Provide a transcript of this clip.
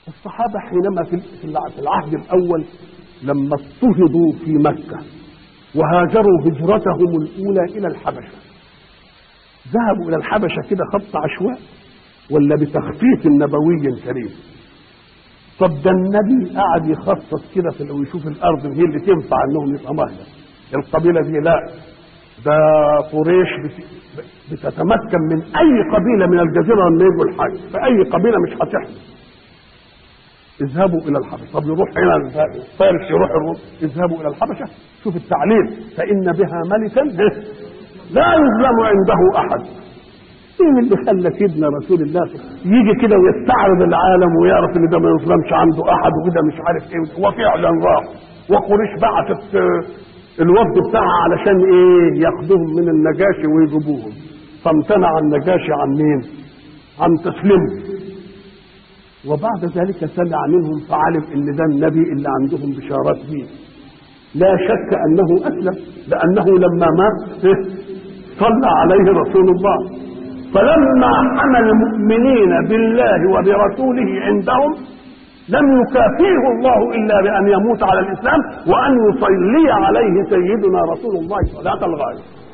الصحابة حينما في في العهد الأول لما اضطهدوا في مكة وهاجروا هجرتهم الأولى إلى الحبشة ذهبوا إلى الحبشة كده خط عشواء ولا بتخطيط نبوي كريم طب ده النبي قعد يخصص كده في ويشوف الأرض هي اللي تنفع إنهم يبقى مهجر القبيلة دي لا ده قريش بت- بتتمكن من أي قبيلة من الجزيرة لما يجوا الحج فأي قبيلة مش هتحمل اذهبوا الى الحبشه طب يروح هنا فارس يروح الروم اذهبوا الى الحبشه شوف التعليم فان بها ملكا لا يظلم عنده احد مين اللي خلى سيدنا رسول الله يجي كده ويستعرض العالم ويعرف ان ده ما يظلمش عنده احد وكده مش عارف ايه وفعلا راح وقريش بعتت آه، الوفد بتاعها علشان ايه ياخدوهم من النجاشي ويجيبوهم فامتنع النجاشي عن مين؟ عن تسليمهم وبعد ذلك سمع منهم فعلم ان ده النبي اللي عندهم بشارات به لا شك انه اسلم لانه لما مات إيه؟ صلى عليه رسول الله فلما حمى المؤمنين بالله وبرسوله عندهم لم يكافئه الله الا بان يموت على الاسلام وان يصلي عليه سيدنا رسول الله صلاه الغايه